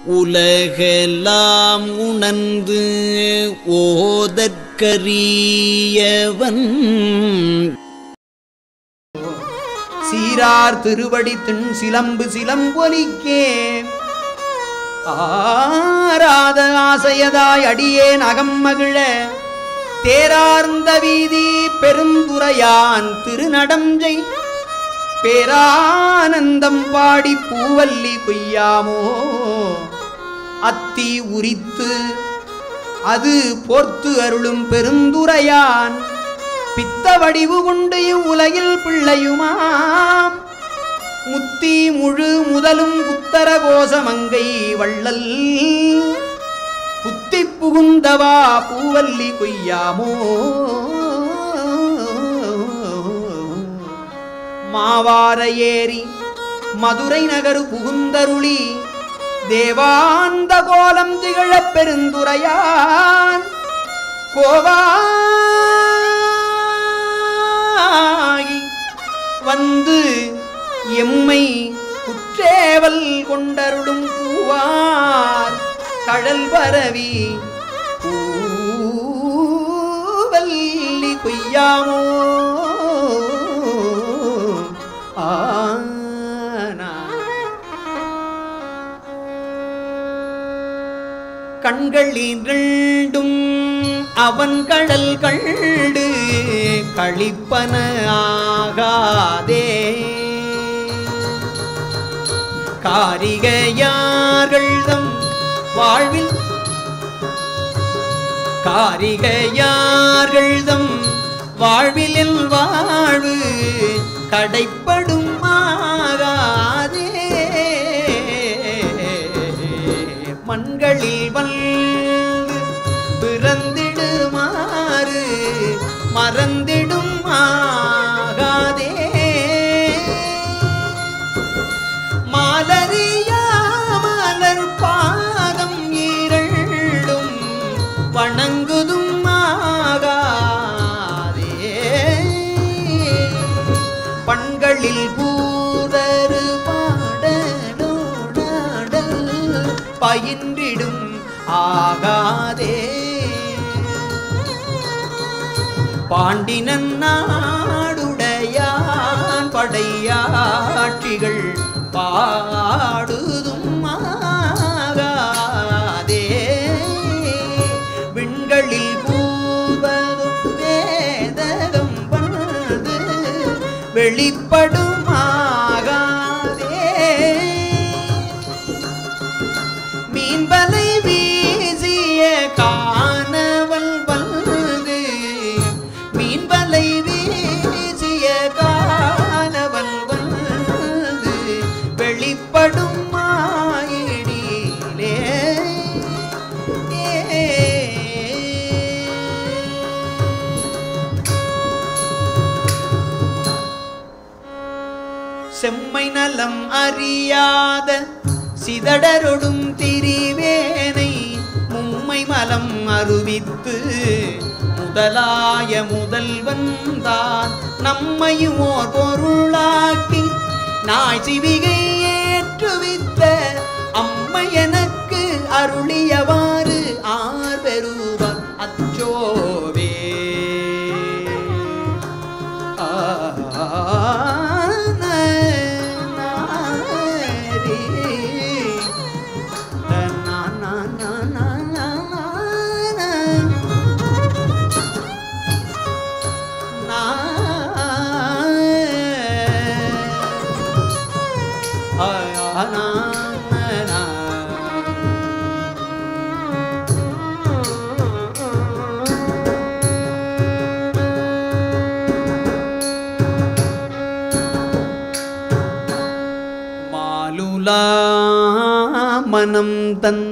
உலகெல்லாம் உணர்ந்து ஓதற்கரியவன் சீரார் திருவடி திண் சிலம்பு சிலம்பொலிக்கே ஆராத ஆசையதாய் அடியேன் அகம் மகிழ தேரார்ந்த வீதி பெருந்துரையான் திருநடஞ்சை பேரானந்தம் பாடி பூவல்லி கொய்யாமோ அத்தி உரித்து அது போர்த்து அருளும் பெருந்துரையான் பித்த வடிவு கொண்டு இவ்வுலகில் பிள்ளையுமாம் முத்தி முழு முதலும் உத்தர கோசமங்கை வள்ளல் புத்தி புகுந்தவா பூவல்லி கொய்யாமோ மாவார ஏரி மதுரை நகரு புகுந்தருளி தேவாந்த கோலம் திகழப் பெருந்துரையான் கோவாகி வந்து எம்மை குற்றேவல் கொண்டருளும் பூவார் கடல் பரவி பூவல்லி கொய்யாமோ ஆனா கண்கள் இரண்டும் அவன் கடல் கண்டு கழிப்பன ஆகாதே காரிகையார்கள் தம் வாழ்வில் காரிகையார்கள் தம் வாழ்விலில் வாழ்வு கடைப்படும் ஆகாதே மண்களில் வந்து பிறந்திடுமாறு மறந்திடும் ஆகாதே மாலரியா மலர் பாதம் இரண்டும் வணங்குதும் ஆகாதே பண்களில் பூதரு பாடலோடாடல் பயின்றிடும் ஆகாதே பாண்டினன் நாடுடையான் படையாட்சிகள் பாடுதும் ஆகாதே விண்களில் பூவதும் வேதகம் வந்து வெளிப்படும் ஆகாதே மீன்பலை வீசிய காணவல் வந்து மீன்பலை வீசிய காணவல் வந்து வெளிப்படும் மாயிடிலே செம்மை நலம் அறியாத சிதடரொடும் திரிவேனை மும்மை மலம் அருவித்து முதலாய முதல்வன் தான் நம்மையும் ஓர் பொருளாக்கி நாய் சிவிகை ஏற்றுவித்த அம்மை எனக்கு அருளியவாறு ஆர் பெறுவர் அச்சோவே மாலுலா மனம் தன்